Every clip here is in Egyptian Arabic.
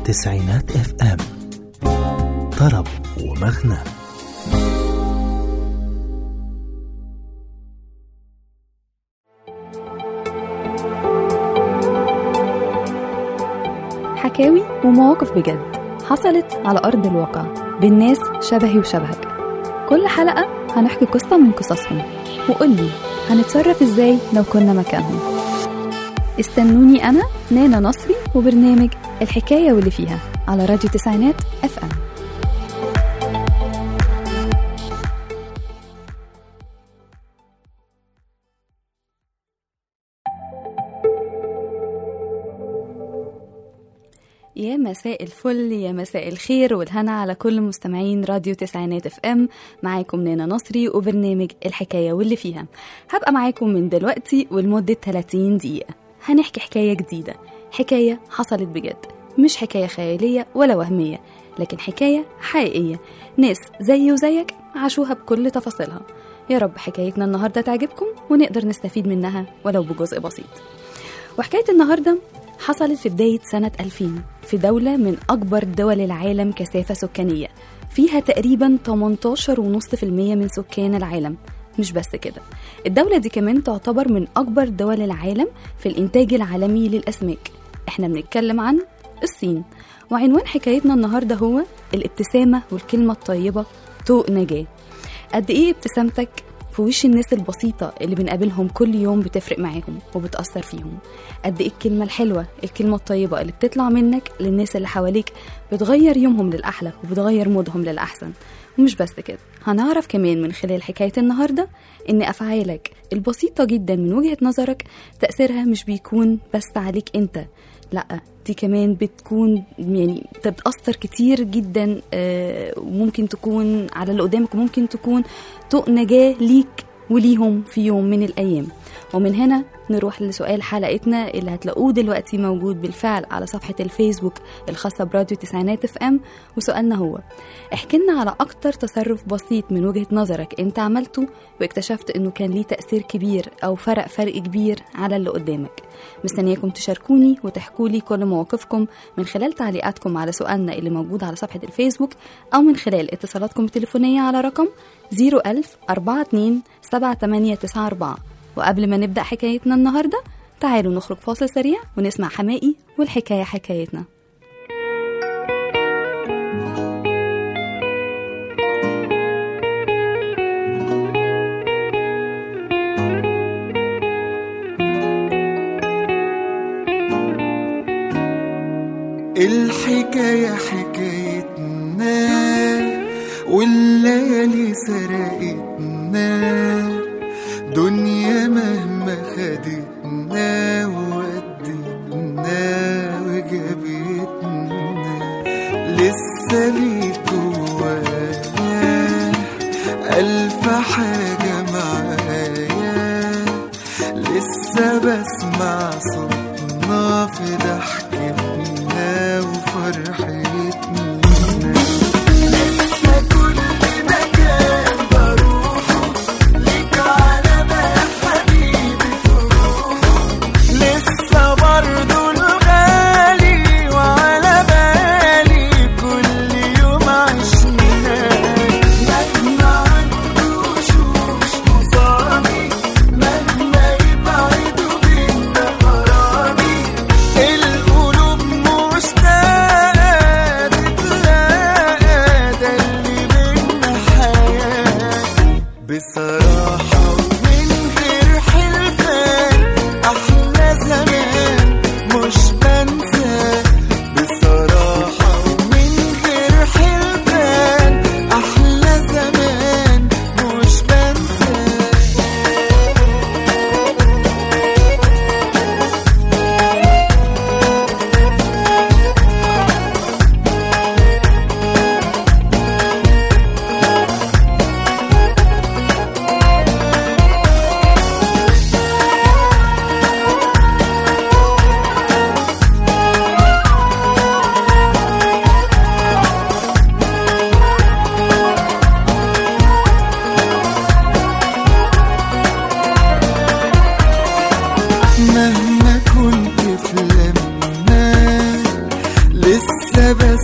تسعينات اف ام طرب ومغنى حكاوي ومواقف بجد حصلت على أرض الواقع بين ناس شبهي وشبهك كل حلقة هنحكي قصة من قصصهم وقولي هنتصرف ازاي لو كنا مكانهم استنوني أنا نانا نصري وبرنامج الحكاية واللي فيها على راديو تسعينات اف ام يا مساء الفل يا مساء الخير والهنا على كل مستمعين راديو تسعينات اف ام معاكم نانا نصري وبرنامج الحكاية واللي فيها هبقى معاكم من دلوقتي ولمدة 30 دقيقة هنحكي حكاية جديدة حكاية حصلت بجد مش حكاية خيالية ولا وهمية لكن حكاية حقيقية ناس زيي وزيك عاشوها بكل تفاصيلها يا رب حكايتنا النهاردة تعجبكم ونقدر نستفيد منها ولو بجزء بسيط وحكاية النهاردة حصلت في بداية سنة 2000 في دولة من أكبر دول العالم كثافة سكانية فيها تقريبا 18.5% من سكان العالم مش بس كده الدولة دي كمان تعتبر من أكبر دول العالم في الإنتاج العالمي للأسماك احنا بنتكلم عن الصين وعنوان حكايتنا النهاردة هو الابتسامة والكلمة الطيبة طوق نجاة قد إيه ابتسامتك في وش الناس البسيطة اللي بنقابلهم كل يوم بتفرق معاهم وبتأثر فيهم قد إيه الكلمة الحلوة الكلمة الطيبة اللي بتطلع منك للناس اللي حواليك بتغير يومهم للأحلى وبتغير مودهم للأحسن ومش بس كده هنعرف كمان من خلال حكاية النهاردة إن أفعالك البسيطة جدا من وجهة نظرك تأثيرها مش بيكون بس عليك أنت لا دي كمان بتكون يعني بتأثر كتير جدا آه، وممكن تكون على اللي قدامك وممكن تكون طوق نجاة ليك وليهم في يوم من الأيام ومن هنا نروح لسؤال حلقتنا اللي هتلاقوه دلوقتي موجود بالفعل على صفحة الفيسبوك الخاصة براديو تسعينات اف ام وسؤالنا هو احكي لنا على أكتر تصرف بسيط من وجهة نظرك انت عملته واكتشفت انه كان ليه تأثير كبير أو فرق فرق كبير على اللي قدامك مستنياكم تشاركوني وتحكوا لي كل مواقفكم من خلال تعليقاتكم على سؤالنا اللي موجود على صفحة الفيسبوك أو من خلال اتصالاتكم التليفونية على رقم 01000 42 7894 وقبل ما نبدأ حكايتنا النهاردة تعالوا نخرج فاصل سريع ونسمع حمائي والحكاية حكايتنا الحكاية حكايتنا والليالي سرقتنا دنيا مهما خدتنا وودتنا وجابتنا لسه ليك جوايا ألف حاجة معايا لسه بسمع صوتنا في ضحكتنا وفرحتنا لسه كل مكان بروحه ليك على بال حبيبي تروحه لسه برضه الغالي وعلى بالي كل يوم عشناه مهما عدوا شهور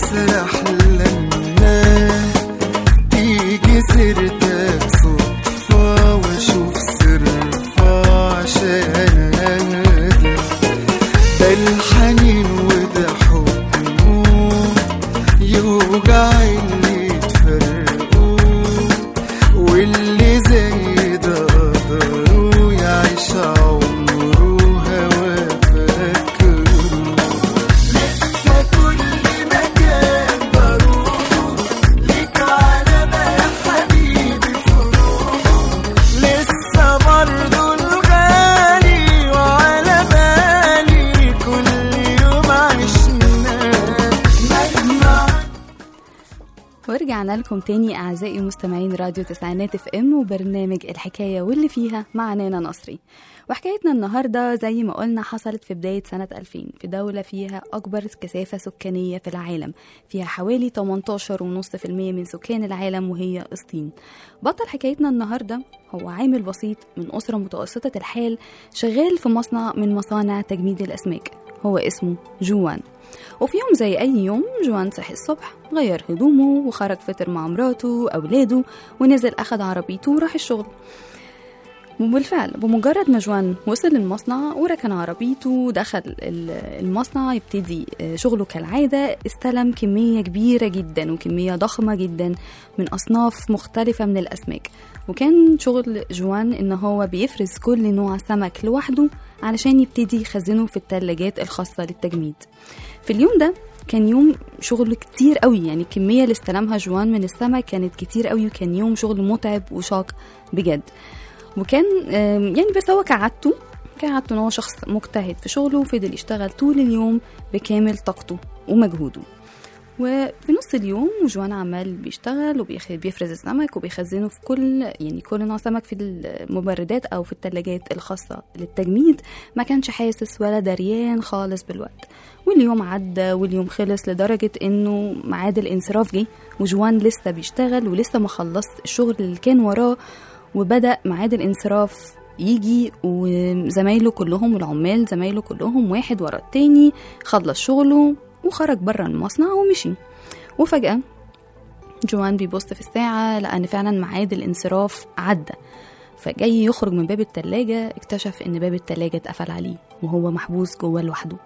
نسرح لما تيجي سيرتك صدفة واشوف صرفة عشان اهدى ده الحنين وده حبه يوجع اللي تفرقوا واللي زي ده قدروا يعيش عمره هوا فاكره لسه كل مكان بروحه ليك علامة يا حبيبي في روحه لسه برضه الغالي وعلى بالي كل يوم عشناه مهما ورجعنا لكم تاني أعزائي مستمعين راديو تسعينات اف ام وبرنامج الحكاية واللي فيها مع نانا نصري وحكايتنا النهاردة زي ما قلنا حصلت في بداية سنة 2000 في دولة فيها أكبر كثافة سكانية في العالم فيها حوالي 18.5% من سكان العالم وهي الصين بطل حكايتنا النهاردة هو عامل بسيط من أسرة متوسطة الحال شغال في مصنع من مصانع تجميد الأسماك هو اسمه جوان وفي يوم زي أي يوم جوان صحي الصبح غير هدومه وخرج فطر مع مراته أولاده ونزل أخد عربيته وراح الشغل وبالفعل بمجرد ما جوان وصل المصنع وركن عربيته ودخل ال- المصنع يبتدي آه، شغله كالعادة استلم كمية كبيرة جدا وكمية ضخمة جدا من أصناف مختلفة من الأسماك وكان شغل جوان إن هو بيفرز كل نوع سمك لوحده علشان يبتدي يخزنه في التلاجات الخاصة للتجميد في اليوم ده كان يوم شغل كتير قوي يعني الكمية اللي استلمها جوان من السمك كانت كتير قوي وكان يوم شغل متعب وشاق بجد وكان آم، يعني بس هو كعادته كعادته ان هو شخص مجتهد في شغله وفضل يشتغل طول اليوم بكامل طاقته ومجهوده وفي نص اليوم جوان عمال بيشتغل وبيفرز السمك وبيخزنه في كل يعني كل نوع سمك في المبردات او في الثلاجات الخاصه للتجميد ما كانش حاسس ولا دريان خالص بالوقت واليوم عدى واليوم خلص لدرجه انه ميعاد الانصراف جه وجوان لسه بيشتغل ولسه ما خلص الشغل اللي كان وراه وبدا ميعاد الانصراف يجي وزمايله كلهم والعمال زمايله كلهم واحد ورا التاني خلص شغله وخرج بره المصنع ومشي وفجأة جوان بيبص في الساعة لقى إن فعلا ميعاد الانصراف عدى فجاي يخرج من باب التلاجة اكتشف إن باب التلاجة اتقفل عليه وهو محبوس جوه لوحده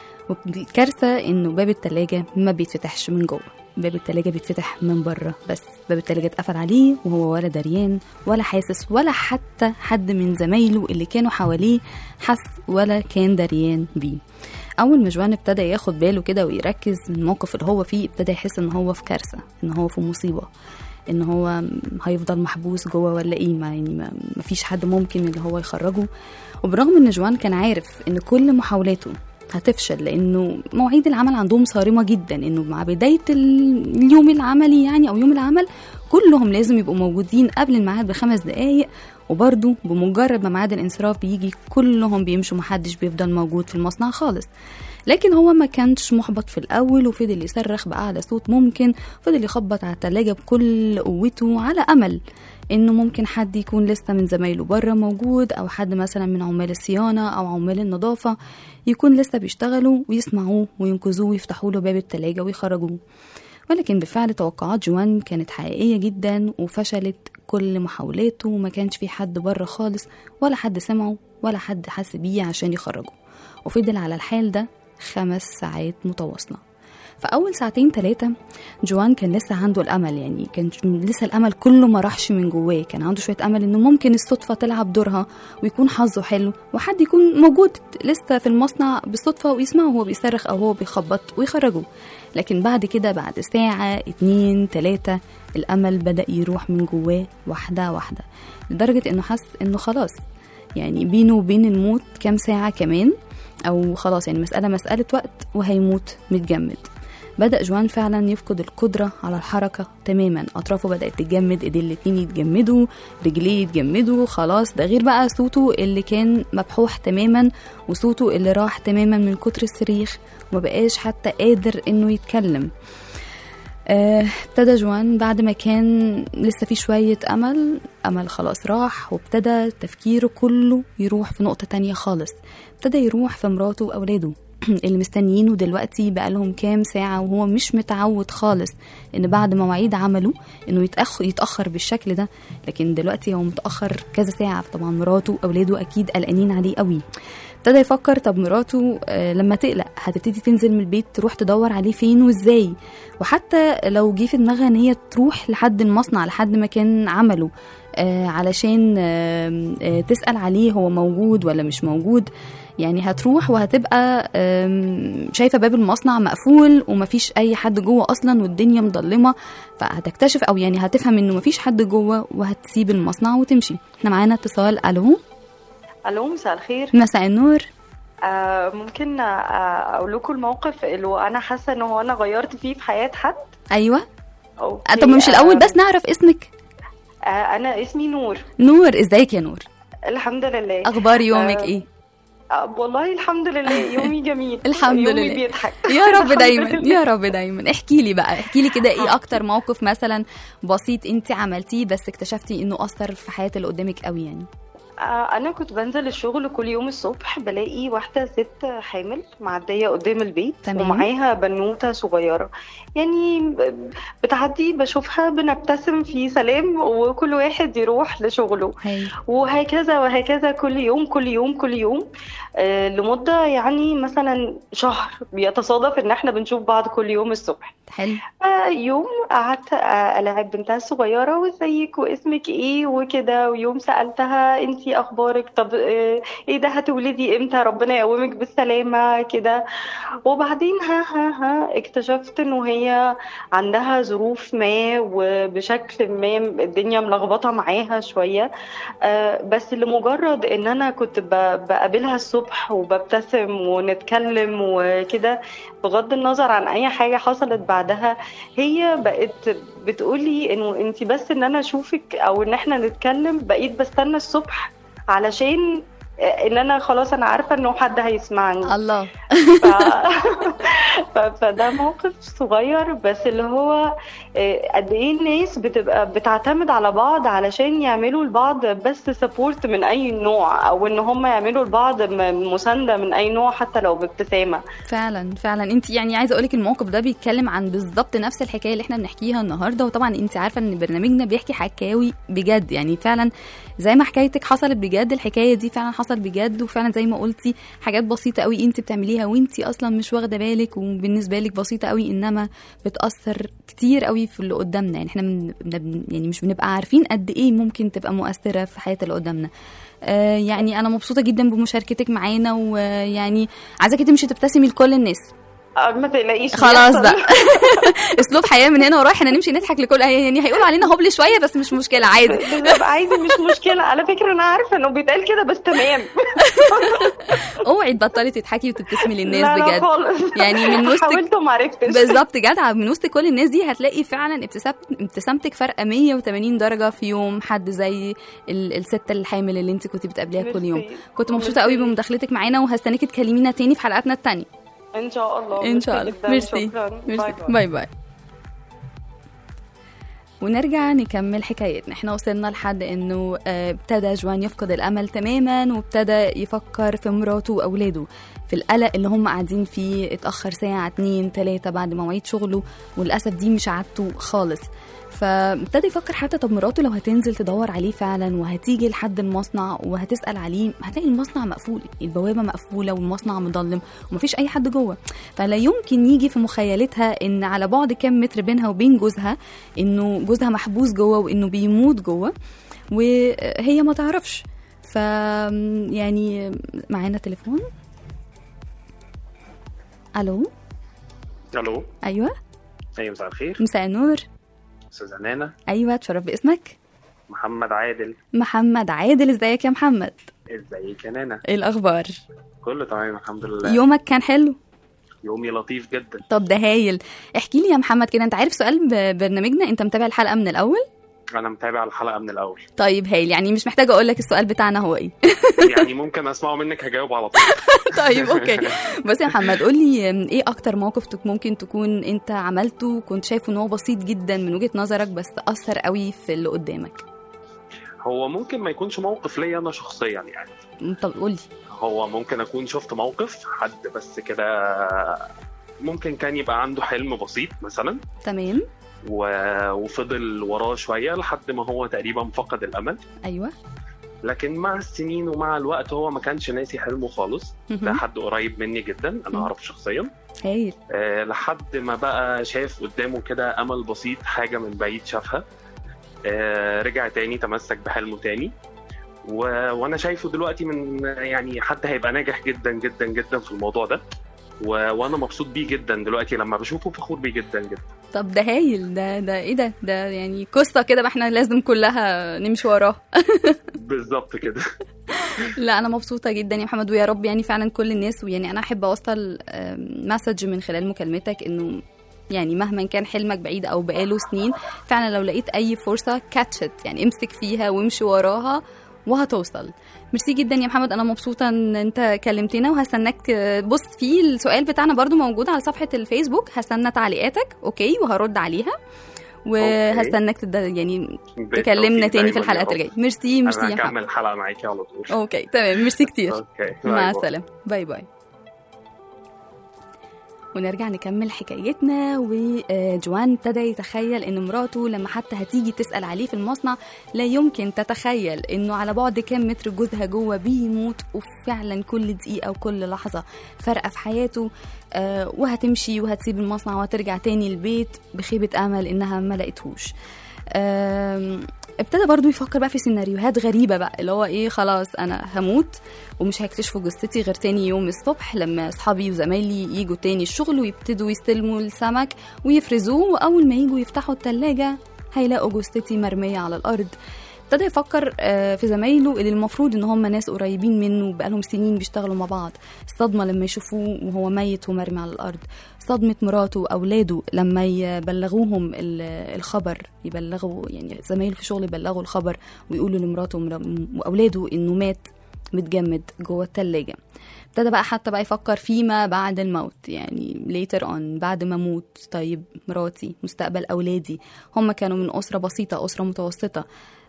والكارثة إنه باب التلاجة ما بيتفتحش من جوه باب التلاجة بيتفتح من بره بس باب التلاجة اتقفل عليه وهو ولا دريان ولا حاسس ولا حتى حد من زمايله اللي كانوا حواليه حس ولا كان دريان بيه اول ما جوان ابتدى ياخد باله كده ويركز من الموقف اللي هو فيه ابتدى يحس ان هو في كارثه ان هو في مصيبه ان هو هيفضل محبوس جوه ولا ايه ما يعني ما ما فيش حد ممكن اللي هو يخرجه وبرغم ان جوان كان عارف ان كل محاولاته هتفشل لانه مواعيد العمل عندهم صارمه جدا انه مع بدايه ال- اليوم العملي يعني او يوم العمل كلهم لازم يبقوا موجودين قبل الميعاد بخمس دقايق وبرضه بمجرد ما ميعاد الانصراف بيجي كلهم بيمشوا محدش بيفضل موجود في المصنع خالص لكن هو ما كانش محبط في الاول وفضل يصرخ باعلى صوت ممكن فضل يخبط على التلاجة بكل قوته على امل انه ممكن حد يكون لسه من زمايله بره موجود او حد مثلا من عمال الصيانه او عمال النظافه يكون لسه بيشتغلوا ويسمعوه وينقذوه ويفتحوا له باب التلاجة ويخرجوه ولكن بالفعل توقعات جوان كانت حقيقية جدا وفشلت كل محاولاته وما كانش في حد بره خالص ولا حد سمعه ولا حد حس بيه عشان يخرجه وفضل على الحال ده خمس ساعات متواصلة فأول ساعتين تلاتة جوان كان لسه عنده الأمل يعني كان لسه الأمل كله ما راحش من جواه كان عنده شوية أمل إنه ممكن الصدفة تلعب دورها ويكون حظه حلو وحد يكون موجود لسه في المصنع بالصدفة ويسمعه وهو بيصرخ أو هو بيخبط ويخرجه لكن بعد كده بعد ساعة اتنين تلاتة الأمل بدأ يروح من جواه واحدة واحدة لدرجة إنه حس إنه خلاص يعني بينه وبين الموت كام ساعة كمان أو خلاص يعني مسألة مسألة وقت وهيموت متجمد بدأ جوان فعلا يفقد القدرة على الحركة تماما أطرافه بدأت تتجمد إيديه الاتنين يتجمدوا رجليه يتجمدوا خلاص ده غير بقى صوته اللي كان مبحوح تماما وصوته اللي راح تماما من كتر الصريخ ومبقاش حتى قادر إنه يتكلم آه، ابتدى جوان بعد ما كان لسه في شوية أمل أمل خلاص راح وابتدى تفكيره كله يروح في نقطة تانية خالص ابتدى يروح في مراته وأولاده اللي مستنيينه دلوقتي بقالهم كام ساعة وهو مش متعود خالص ان بعد مواعيد عمله انه يتأخر, يتأخر بالشكل ده لكن دلوقتي هو متأخر كذا ساعة طبعا مراته واولاده اكيد قلقانين عليه قوي ابتدى يفكر طب مراته آه، لما تقلق هتبتدي تنزل من البيت تروح تدور عليه فين وازاي وحتى لو جه في دماغها ان هي تروح لحد المصنع لحد مكان عمله آه، علشان آم، آه، تسأل عليه هو موجود ولا مش موجود يعني هتروح وهتبقى آم، شايفة باب المصنع مقفول ومفيش أي حد جوه أصلا والدنيا مضلمة فهتكتشف أو يعني هتفهم إنه مفيش حد جوه وهتسيب المصنع وتمشي احنا معانا اتصال ألو الو مساء الخير مساء النور آه ممكن آه اقول لكم الموقف اللي انا حاسه ان هو انا غيرت فيه في حياه حد أيوة أوكي. آه، طب مش الأول آه، بس نعرف اسمك آه انا اسمي نور نور ازيك يا نور الحمد لله أخبار يومك آه، إيه آه والله الحمد لله يومي جميل الحمد يومي لله. بيضحك يا رب الحمد دايما لله. يا رب دايما احكي لي بقى احكي لي كده ايه اكتر موقف مثلا بسيط انت عملتيه بس اكتشفتي انه اثر في حياه اللي قدامك قوي يعني آه، انا كنت بنزل الشغل كل يوم الصبح بلاقي واحده ست حامل معديه قدام البيت تمام. ومعاها بنوته صغيره يعني ب- بتعدي بشوفها بنبتسم في سلام وكل واحد يروح لشغله هاي وهكذا وهكذا كل يوم كل يوم كل يوم آه، لمدة يعني مثلا شهر بيتصادف ان احنا بنشوف بعض كل يوم الصبح حلو آه، يوم قعدت آه، ألاعب بنتها الصغيرة وازيك واسمك ايه وكده ويوم سألتها انتي اخبارك طب آه، ايه ده هتولدي امتى ربنا يقومك بالسلامة كده وبعدين ها ها ها اكتشفت انه هي عندها ظروف ما وبشكل ما الدنيا ملخبطة معاها شوية آه، بس لمجرد ان انا كنت ب- بقابلها الصبح وببتسم ونتكلم وكده بغض النظر عن اي حاجة حصلت بعدها هي بقت بتقولي انه انت بس ان انا اشوفك او ان احنا نتكلم بقيت بستنى الصبح علشان ان انا خلاص انا عارفة انه حد هيسمعني الله ف... ف... فده موقف صغير بس اللي هو آه، قد ايه الناس بتبقى بتعتمد على بعض علشان يعملوا لبعض بس سبورت من اي نوع او ان هم يعملوا لبعض م- مسانده من اي نوع حتى لو بابتسامه فعلا فعلا انت يعني عايزه اقولك الموقف ده بيتكلم عن بالظبط نفس الحكايه اللي احنا بنحكيها النهارده وطبعا انت عارفه ان برنامجنا بيحكي حكاوي بجد يعني فعلا زي ما حكايتك حصلت بجد الحكايه دي فعلا حصلت بجد وفعلا زي ما قلتي حاجات بسيطه قوي انت بتعمليها وانت اصلا مش واخده بالك وبالنسبه لك بسيطه قوي انما بتاثر كتير قوي في اللي قدامنا يعني احنا من بن- يعني مش بنبقى عارفين قد ايه ممكن تبقى مؤثره في حياه اللي قدامنا آه يعني انا مبسوطه جدا بمشاركتك معانا ويعني عايزاكي تمشي تبتسمي لكل الناس آه، ما تقلقيش خلاص بيحصل. بقى اسلوب حياه من هنا ورايح احنا نمشي نضحك لكل يعني هيقولوا علينا هبل شويه بس مش مشكله عادي ببقى عايزه مش مشكله على فكره انا عارفه انه بيتقال كده بس تمام اوعي تبطلي تضحكي وتبتسمي للناس لا لا بجد خالص يعني من وسط حاولت وما عرفتش بالظبط جدعه من وسط كل الناس دي هتلاقي فعلا ابتسام- ابتسامتك فارقه 180 درجه في يوم حد زي ال- الست الحامل اللي انت كنت بتقابليها كل يوم ميرسي. كنت مبسوطه قوي ميرسي. بمداخلتك معانا وهستناكي تكلمينا تاني في حلقاتنا التانية ان شاء الله ان شاء الله جداً. ميرسي شكرا باي ميرسي باي. باي باي ونرجع نكمل حكايتنا احنا وصلنا لحد انه آه، ابتدى جوان يفقد الامل تماما وابتدى يفكر في مراته واولاده في القلق اللي هم قاعدين فيه اتاخر ساعه اتنين تلاته بعد مواعيد شغله وللاسف دي مش عادته خالص فابتدى يفكر حتى طب مراته لو هتنزل تدور عليه فعلا وهتيجي لحد المصنع وهتسال عليه هتلاقي المصنع مقفول البوابه مقفوله والمصنع مضلم ومفيش اي حد جوه فلا يمكن يجي في مخيلتها ان على بعد كام متر بينها وبين جوزها انه جوزها محبوس جوه وانه بيموت جوه وهي ما تعرفش ف يعني معانا تليفون الو الو ايوه ايوه مساء الخير مساء النور استاذه نانا ايوه اتشرف باسمك محمد عادل محمد عادل ازيك يا محمد ازيك يا نانا ايه الاخبار كله تمام الحمد لله يومك كان حلو يومي لطيف جدا طب ده هايل احكي لي يا محمد كده انت عارف سؤال ب- برنامجنا انت متابع الحلقه من الاول انا متابع الحلقه من الاول طيب هايل يعني مش محتاجه اقول لك السؤال بتاعنا هو ايه يعني ممكن اسمعه منك هجاوب على طول طيب اوكي بس يا محمد قول لي ام، ايه اكتر موقف تك- ممكن تكون انت عملته كنت شايفه ان هو بسيط جدا من وجهة نظرك بس اثر قوي في اللي قدامك هو ممكن ما يكونش موقف ليا انا شخصيا يعني م، طب قول لي هو ممكن اكون شفت موقف حد بس كده ممكن كان يبقى عنده حلم بسيط مثلا تمام و- وفضل وراه شويه لحد ما هو تقريبا فقد الامل ايوه لكن مع السنين ومع الوقت هو ما كانش ناسي حلمه خالص ده مهم. حد قريب مني جدا مم. انا اعرفه شخصيا هايل آه، لحد ما بقى شاف قدامه كده امل بسيط حاجه من بعيد شافها آه، رجع تاني تمسك بحلمه تاني و... وانا شايفه دلوقتي من يعني حد هيبقى ناجح جدا جدا جدا في الموضوع ده و... وانا مبسوط بيه جدا دلوقتي لما بشوفه فخور بيه جدا جدا طب ده هايل ده ده ايه ده ده يعني قصه كده ما احنا لازم كلها نمشي وراها بالظبط كده لا انا مبسوطه جدا يا محمد ويا رب يعني فعلا كل الناس ويعني انا احب اوصل مسج من خلال مكالمتك انه يعني مهما كان حلمك بعيد او بقاله سنين فعلا لو لقيت اي فرصه كاتشت يعني امسك فيها وامشي وراها وهتوصل ميرسي جدا يا محمد انا مبسوطه ان انت كلمتنا وهستناك بص في السؤال بتاعنا برضو موجود على صفحه الفيسبوك هستنى تعليقاتك اوكي وهرد عليها وهستناك تد... يعني تكلمنا تاني في الحلقات الجايه ميرسي ميرسي انا يا محمد هكمل الحلقه معاكي على طول اوكي تمام ميرسي كتير اوكي مع باي باي. السلامه باي باي ونرجع نكمل حكايتنا وجوان ابتدى يتخيل ان مراته لما حتى هتيجي تسال عليه في المصنع لا يمكن تتخيل انه على بعد كام متر جوزها جوه بيموت وفعلا كل دقيقه وكل لحظه فارقه في حياته آه، وهتمشي وهتسيب المصنع وهترجع تاني البيت بخيبه امل انها ما لقيتهوش آم، ابتدى برضو يفكر بقى في سيناريوهات غريبة بقى اللي هو ايه خلاص انا هموت ومش هيكتشفوا جثتي غير تاني يوم الصبح لما اصحابي وزمايلي يجوا تاني الشغل ويبتدوا يستلموا السمك ويفرزوه واول ما يجوا يفتحوا التلاجة هيلاقوا جثتي مرمية على الارض ابتدى يفكر آه، في زمايله اللي المفروض ان هم ناس قريبين منه بقالهم سنين بيشتغلوا مع بعض الصدمه لما يشوفوه وهو ميت ومرمي على الارض صدمه مراته واولاده لما يبلغوهم ال- الخبر يبلغوا يعني زمايله في الشغل يبلغوا الخبر ويقولوا لمراته ومرا- واولاده انه مات متجمد جوه التلاجة ابتدى بقى حتى بقى يفكر فيما بعد الموت يعني later on بعد ما اموت طيب مراتي مستقبل اولادي هم كانوا من اسره بسيطه اسره متوسطه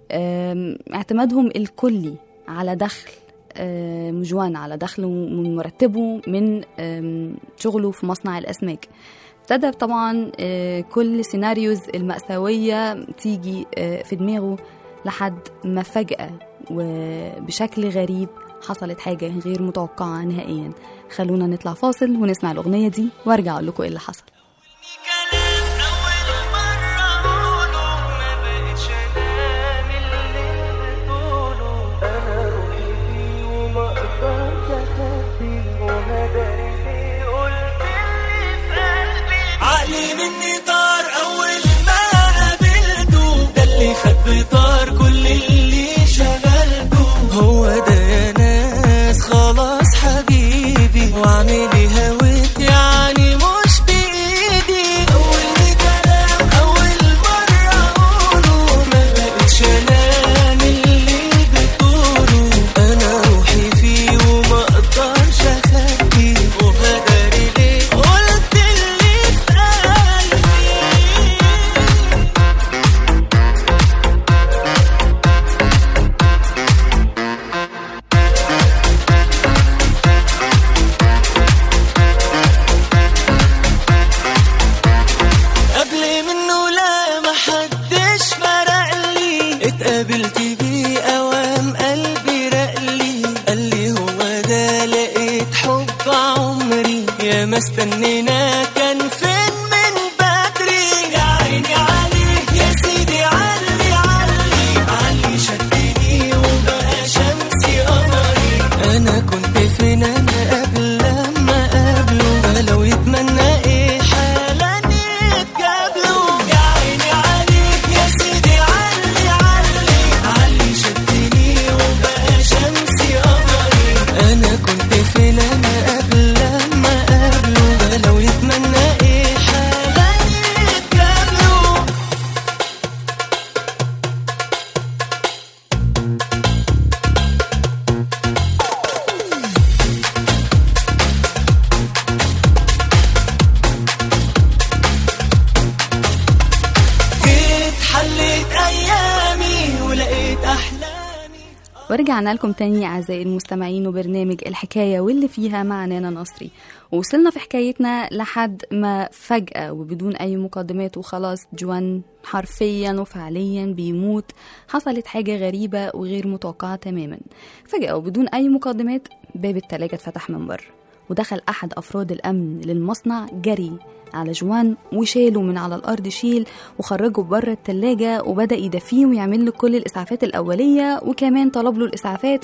أم، اعتمادهم الكلي على دخل أم، جوان على دخله من مرتبه من أم، شغله في مصنع الاسماك ابتدى طبعا أه، كل سيناريوز المأساوية تيجي أه، في دماغه لحد ما فجأة وبشكل غريب حصلت حاجة غير متوقعة نهائيا خلونا نطلع فاصل ونسمع الأغنية دي وارجع أقول لكم إيه اللي حصل كلام أول مرة أقوله ما بقتش أنام اللي بتقوله أنا روحي فيه وما أقدرش أخبيه وهداري ليه قلت اللي في قلبي عقلي مني طار أول ما قابلته ده اللي خد بطار كل اللي شغلته هو ده يا ناس خلاص حبيبي واعمل هويت يعني مش بإيدي أول كلام أول مرة أقوله ما بقتش أنام اللي بتقوله أنا روحي فيه وما أقدرش أخبيه وهداري ليه قلت اللي في قلبي قبل منه لا محدش فرق لي اتقابلت بيه اوام قلبي رقلي قال لي هو ده لقيت حب عمري يا ما استنينا كان فين من بدري يا عيني عليه يا سيدي علي علي علي شدني وبقى شمسي قمري انا كنت فين انا قبل لما قابله لو يتمنى ايه حالا يتقابلوا يا عيني عليك يا سيدي علي علي علي شدني وبقى شمسي قمري انا كنت فين انا قبل لما قابله لو يتمنى ورجعنا لكم تاني أعزائي المستمعين وبرنامج الحكاية واللي فيها مع نانا نصري ووصلنا في حكايتنا لحد ما فجأة وبدون أي مقدمات وخلاص جوان حرفيا وفعليا بيموت حصلت حاجة غريبة وغير متوقعة تماما فجأة وبدون أي مقدمات باب التلاجة اتفتح من بره ودخل أحد أفراد الأمن للمصنع جري على جوان وشاله من على الأرض شيل وخرجه بره التلاجة وبدأ يدفيه ويعمل له كل الإسعافات الأولية وكمان طلب له الإسعافات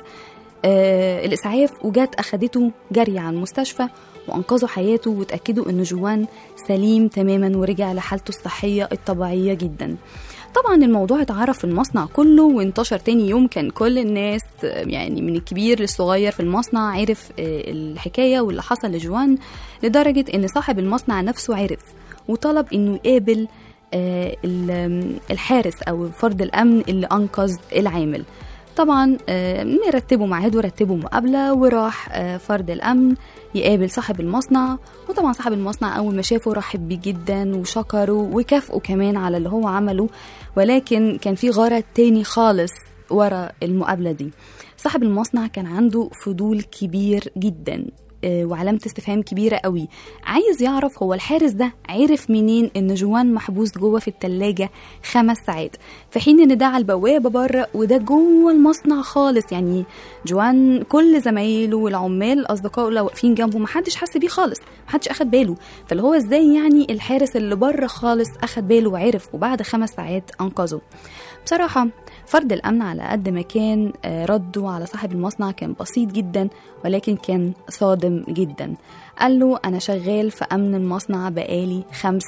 آه الإسعاف وجات أخدته جري على المستشفى وأنقذوا حياته وتأكدوا إن جوان سليم تماما ورجع لحالته الصحية الطبيعية جدا طبعا الموضوع اتعرف في المصنع كله وانتشر تاني يوم كان كل الناس آه، يعني من الكبير للصغير في المصنع عرف آه، الحكاية واللي حصل لجوان لدرجة ان صاحب المصنع نفسه عرف وطلب انه يقابل آه، ال- الحارس او فرد الامن اللي انقذ العامل طبعا آه، رتبوا ميعاد ورتبوا مقابله وراح آه، فرد الامن يقابل صاحب المصنع وطبعا صاحب المصنع اول ما شافه رحب بيه جدا وشكره وكافئه كمان على اللي هو عمله ولكن كان في غرض تاني خالص ورا المقابله دي صاحب المصنع كان عنده فضول كبير جدا آه، وعلامة استفهام كبيرة قوي عايز يعرف هو الحارس ده عرف منين ان جوان محبوس جوه في التلاجة خمس ساعات في حين ان ده على البوابة بره وده جوه المصنع خالص يعني جوان كل زمايله والعمال اصدقائه اللي واقفين جنبه محدش حس بيه خالص محدش اخد باله فاللي هو ازاي يعني الحارس اللي بره خالص اخد باله وعرف وبعد خمس ساعات انقذه بصراحة فرد الأمن على قد ما كان آه، رده على صاحب المصنع كان بسيط جدا ولكن كان صادم جدا قال له أنا شغال في أمن المصنع بقالي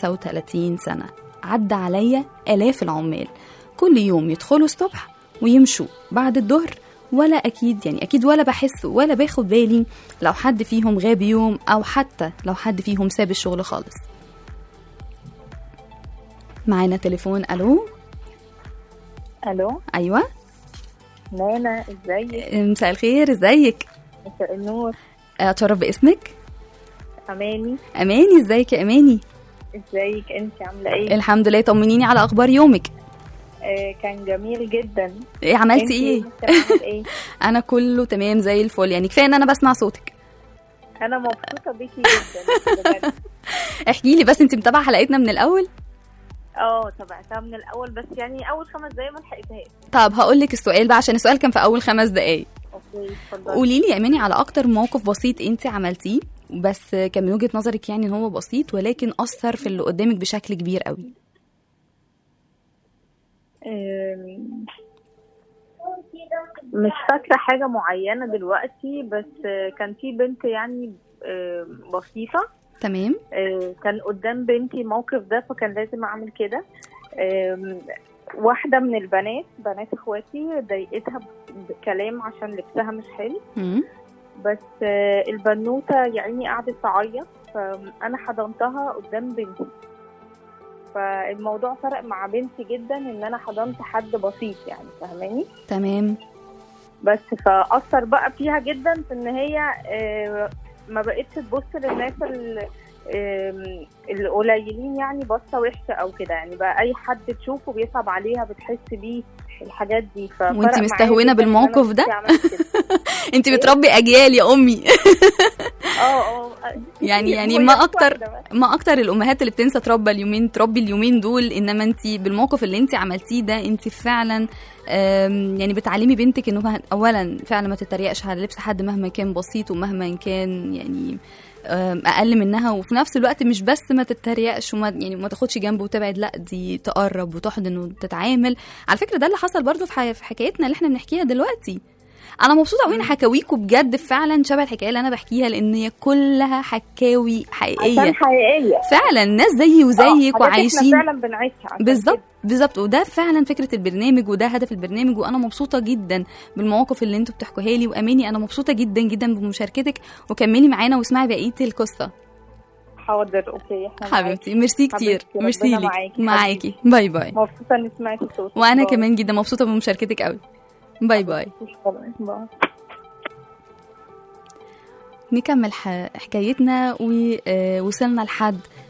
35 سنة عدى عليا آلاف العمال كل يوم يدخلوا الصبح ويمشوا بعد الظهر ولا أكيد يعني أكيد ولا بحس ولا باخد بالي لو حد فيهم غاب يوم أو حتى لو حد فيهم ساب الشغل خالص معانا تليفون ألو الو أيوة نانا ازيك مساء الخير ازيك مساء النور اتشرف باسمك اماني اماني ازيك يا اماني ازيك انت عامله ايه الحمد لله طمنيني على اخبار يومك آه كان جميل جدا ايه عملتي انتي ايه لسه بعمل ايه انا كله تمام زي الفل يعني كفايه ان انا بسمع صوتك انا مبسوطه بيكي جدا بجد احكي لي بس انت متابعه حلقتنا من الاول اه تابعتها من الاول بس يعني اول خمس دقايق ما لحقتهاش طب هقول لك السؤال بقى عشان السؤال كان في اول خمس دقايق اوكي اتفضلي قولي لي يا اماني على اكتر موقف بسيط انت عملتيه بس كان من وجهه نظرك يعني ان هو بسيط ولكن اثر في اللي قدامك بشكل كبير قوي آم، مش فاكره حاجه معينه دلوقتي بس آه، كان في بنت يعني آم، بسيطه تمام آه، كان قدام بنتي الموقف ده فكان لازم اعمل كده آم، واحدة من البنات بنات اخواتي ضايقتها بكلام عشان لبسها مش حلو مم. بس آه، البنوتة يعني قعدت تعيط فأنا حضنتها قدام بنتي فالموضوع فرق مع بنتي جدا ان انا حضنت حد بسيط يعني فاهماني تمام بس فأثر بقى فيها جدا في ان هي آه، ما بقتش تبص للناس ال- آم، القليلين يعني بصة وحشة او كده يعني بقى اي حد تشوفه بيصعب عليها بتحس بيه الحاجات دي ففرق وانت معايا مستهونة جداً إن أنا بالموقف ده؟ كنت عملت كده. انت بتربي اجيال يا امي اه اه يعني يعني هي ما مش اكتر واحدة بس. ما اكتر الامهات اللي بتنسى تربى اليومين تربي اليومين دول انما انت بالموقف اللي انت عملتيه ده انت فعلا آم، يعني بتعلمي بنتك انه فه- اولا فعلا ما تتريقش على لبس حد مهما كان بسيط ومهما كان يعني آم، اقل منها وفي نفس الوقت مش بس ما تتريقش وما يعني ما تاخدش جنبه وتبعد لا دي تقرب وتحضن وتتعامل على فكره ده اللي حصل برضو في ح- في حكايتنا اللي احنا بنحكيها دلوقتي انا مبسوطه قوي ان حكاويكوا بجد فعلا شبه الحكايه اللي انا بحكيها لان هي كلها حكاوي حقيقيه عشان حقيقية فعلا ناس زيي آه، وزيك حاجات وعايشين احنا فعلا بنعيشها عشان بالظبط كده. بالظبط وده فعلا فكره البرنامج وده هدف البرنامج وانا مبسوطه جدا بالمواقف اللي انتوا بتحكوها لي واماني انا مبسوطه جدا جدا بمشاركتك وكملي معانا واسمعي بقيه القصه حاضر اوكي احنا معاكي. حبيبتي ميرسي كتير حبيبتي، ربنا ميرسي لك معاكي، معاكي باي باي مبسوطة اني سمعت صوتك وانا باي. كمان جدا مبسوطه بمشاركتك قوي باي باي شكراً. باي نكمل ح- حكايتنا ووصلنا لحد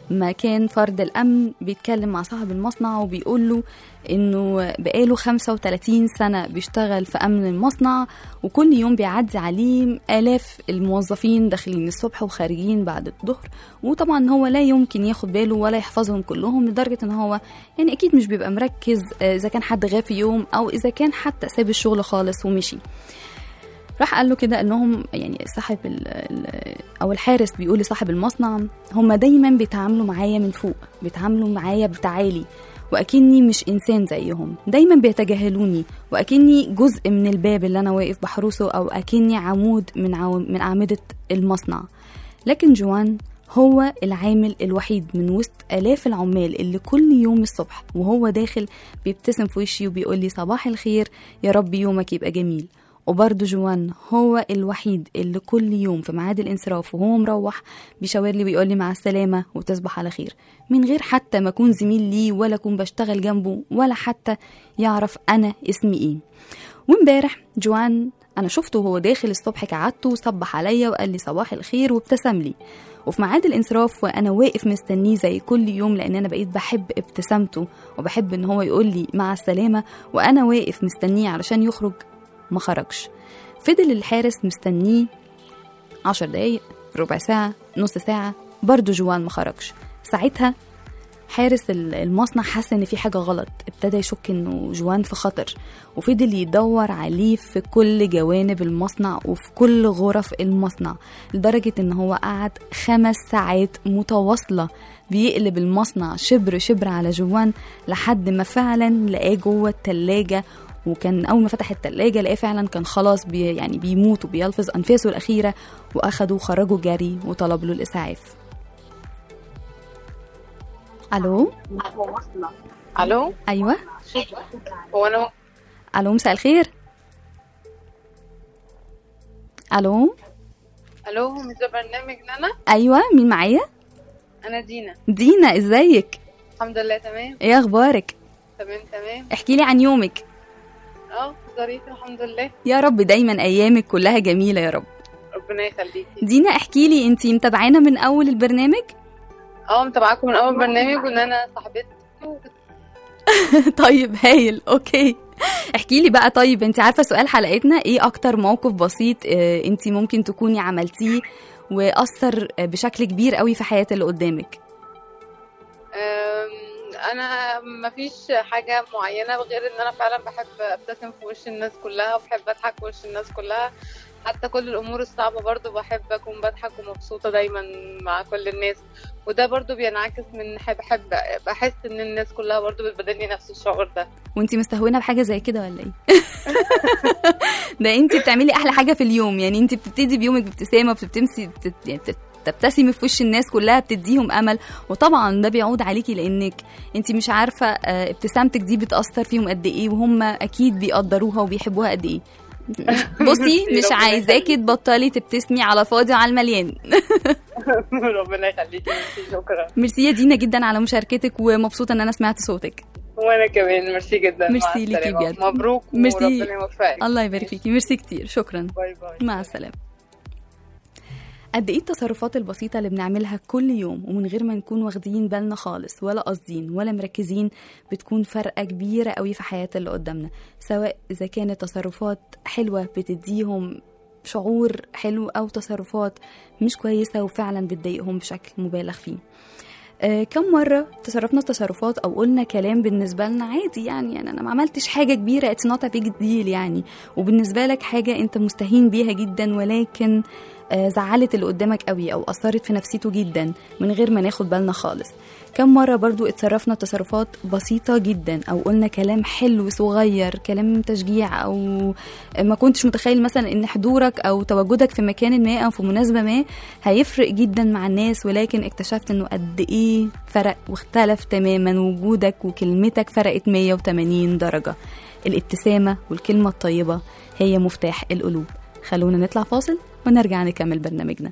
ما كان فرد الأمن بيتكلم مع صاحب المصنع وبيقول له إنه بقاله 35 سنة بيشتغل في أمن المصنع وكل يوم بيعدي عليه آلاف الموظفين داخلين الصبح وخارجين بعد الظهر وطبعا هو لا يمكن ياخد باله ولا يحفظهم كلهم لدرجة إن هو يعني أكيد مش بيبقى مركز آه، إذا كان حد غاب في يوم أو إذا كان حتى ساب الشغل خالص ومشي راح قال له كده انهم يعني صاحب ال ال او الحارس بيقول لصاحب المصنع هم دايما بيتعاملوا معايا من فوق بيتعاملوا معايا بتعالي واكني مش انسان زيهم دايما بيتجاهلوني واكني جزء من الباب اللي انا واقف بحرسه او اكني عمود من عو من اعمده المصنع لكن جوان هو العامل الوحيد من وسط آلاف العمال اللي كل يوم الصبح وهو داخل بيبتسم في وشي وبيقول لي صباح الخير يا رب يومك يبقى جميل وبرضه جوان هو الوحيد اللي كل يوم في ميعاد الانصراف وهو مروح بيشاور لي ويقول لي مع السلامة وتصبح على خير من غير حتى ما أكون زميل ليه ولا أكون بشتغل جنبه ولا حتى يعرف أنا اسمي إيه وامبارح جوان أنا شفته وهو داخل الصبح كعدته وصبح عليا وقال لي صباح الخير وابتسم لي وفي ميعاد الانصراف وانا واقف مستنيه زي كل يوم لان انا بقيت بحب ابتسامته وبحب ان هو يقول لي مع السلامه وانا واقف مستنيه علشان يخرج ما خرجش فضل الحارس مستنيه عشر دقايق ربع ساعة نص ساعة برضه جوان ما خرجش ساعتها حارس ال- المصنع حس ان في حاجة غلط ابتدى يشك انه جوان في خطر وفضل يدور عليه في كل جوانب المصنع وفي كل غرف المصنع لدرجة ان هو قعد خمس ساعات متواصلة بيقلب المصنع شبر شبر على جوان لحد ما فعلا لقاه جوه التلاجة وكان اول ما فتح التلاجة لقاه فعلا كان خلاص بي يعني بيموت وبيلفظ انفاسه الاخيره واخدوا خرجوا جري وطلب له الاسعاف الو الو ايوه هو انا الو مساء الخير الو الو مش ده برنامج نانا ايوه مين معايا انا دينا دينا ازيك الحمد لله تمام ايه اخبارك تمام تمام احكي لي عن يومك اه ظريف الحمد لله يا رب دايما ايامك كلها جميله يا رب ربنا يخليكي دينا احكي لي انتي متابعانا من اول البرنامج اه متابعاكم من اول برنامج وان انا صاحبتي طيب هايل اوكي احكي لي بقى طيب انت عارفه سؤال حلقتنا ايه اكتر موقف بسيط اه انت ممكن تكوني عملتيه واثر آه، بشكل كبير قوي في حياه اللي قدامك أم، انا مفيش حاجه معينه غير ان انا فعلا بحب ابتسم في وش الناس كلها وبحب اضحك في وش الناس كلها حتى كل الامور الصعبه برضو بحب اكون بضحك ومبسوطه دايما مع كل الناس وده برضو بينعكس من حب بحب بحس ان الناس كلها برضو بتبادلني نفس الشعور ده وانت مستهونه بحاجه زي كده ولا ايه ده انت بتعملي احلى حاجه في اليوم يعني انت بتبتدي بيومك بابتسامه بتبتسمي بتت... يعني بتت... تبتسمي في وش الناس كلها بتديهم امل وطبعا ده بيعود عليكي لانك انت مش عارفه آه، ابتسامتك دي بتاثر فيهم قد ايه وهم اكيد بيقدروها وبيحبوها قد ايه بصي مش ربنا عايزاكي يخليك. تبطلي تبتسمي على فاضي وعلى المليان ربنا يخليكي ميرسي، شكرا ميرسي يا دينا جدا على مشاركتك ومبسوطه ان انا سمعت صوتك وانا كمان ميرسي جدا ميرسي مع ليكي السلامة. بجد. مبروك ميرسي. وربنا يوفقك الله يبارك فيكي ميرسي كتير شكرا باي باي مع السلامة قد ايه التصرفات البسيطة اللي بنعملها كل يوم ومن غير ما نكون واخدين بالنا خالص ولا قاصدين ولا مركزين بتكون فرقة كبيرة قوي في حياة اللي قدامنا سواء إذا كانت تصرفات حلوة بتديهم شعور حلو أو تصرفات مش كويسة وفعلا بتضايقهم بشكل مبالغ فيه آه كم مرة تصرفنا تصرفات أو قلنا كلام بالنسبة لنا عادي يعني, يعني أنا ما عملتش حاجة كبيرة it's not a big deal يعني وبالنسبة لك حاجة أنت مستهين بيها جدا ولكن آه زعلت اللي قدامك قوي أو أثرت في نفسيته جدا من غير ما ناخد بالنا خالص كم مرة برضو اتصرفنا تصرفات بسيطة جدا أو قلنا كلام حلو صغير كلام تشجيع أو ما كنتش متخيل مثلا إن حضورك أو تواجدك في مكان ما أو في مناسبة ما هيفرق جدا مع الناس ولكن اكتشفت إنه قد إيه فرق واختلف تماما وجودك وكلمتك فرقت 180 درجة الابتسامة والكلمة الطيبة هي مفتاح القلوب خلونا نطلع فاصل ونرجع نكمل برنامجنا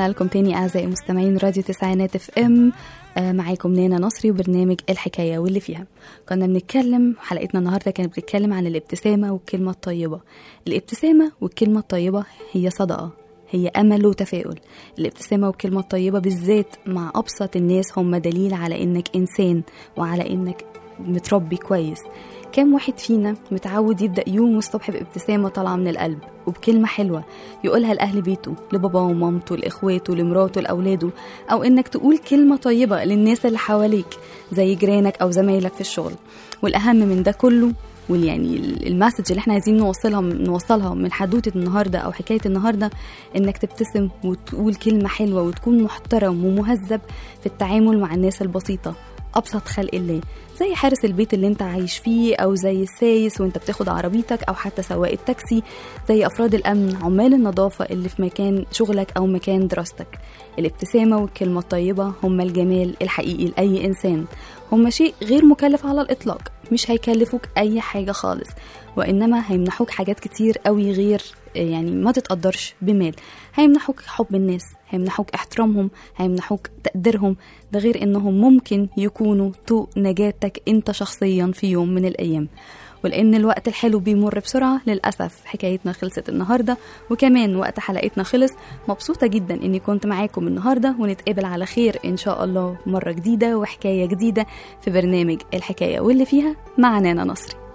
ورجعنا لكم تاني أعزائي مستمعين راديو تسعينات اف ام آه، معاكم نانا نصري وبرنامج الحكاية واللي فيها كنا بنتكلم حلقتنا النهاردة كانت بتتكلم عن الابتسامة والكلمة الطيبة الابتسامة والكلمة الطيبة هي صدقة هي أمل وتفاؤل الابتسامة والكلمة الطيبة بالذات مع أبسط الناس هم دليل على إنك إنسان وعلى إنك متربي كويس كام واحد فينا متعود يبدأ يومه الصبح بابتسامة طالعة من القلب وبكلمة حلوة يقولها لأهل بيته لباباه ومامته لإخواته لمراته لأولاده أو إنك تقول كلمة طيبة للناس اللي حواليك زي جيرانك أو زمايلك في الشغل والأهم من ده كله واليعني المسج اللي احنا عايزين نوصلها نوصلها من حدوته النهارده او حكايه النهارده انك تبتسم وتقول كلمه حلوه وتكون محترم ومهذب في التعامل مع الناس البسيطه ابسط خلق الله زي حارس البيت اللي انت عايش فيه او زي السايس وانت بتاخد عربيتك او حتى سواق التاكسي زي افراد الامن عمال النظافه اللي في مكان شغلك او مكان دراستك الابتسامه والكلمه الطيبه هم الجمال الحقيقي لاي انسان هم شيء غير مكلف على الاطلاق مش هيكلفوك اي حاجه خالص وانما هيمنحوك حاجات كتير قوي غير يعني ما تتقدرش بمال هيمنحوك حب الناس هيمنحوك احترامهم هيمنحوك تقديرهم ده غير انهم ممكن يكونوا طوق نجاتك انت شخصيا في يوم من الايام ولان الوقت الحلو بيمر بسرعه للاسف حكايتنا خلصت النهارده وكمان وقت حلقتنا خلص مبسوطه جدا اني كنت معاكم النهارده ونتقابل على خير ان شاء الله مره جديده وحكايه جديده في برنامج الحكايه واللي فيها مع نانا نصري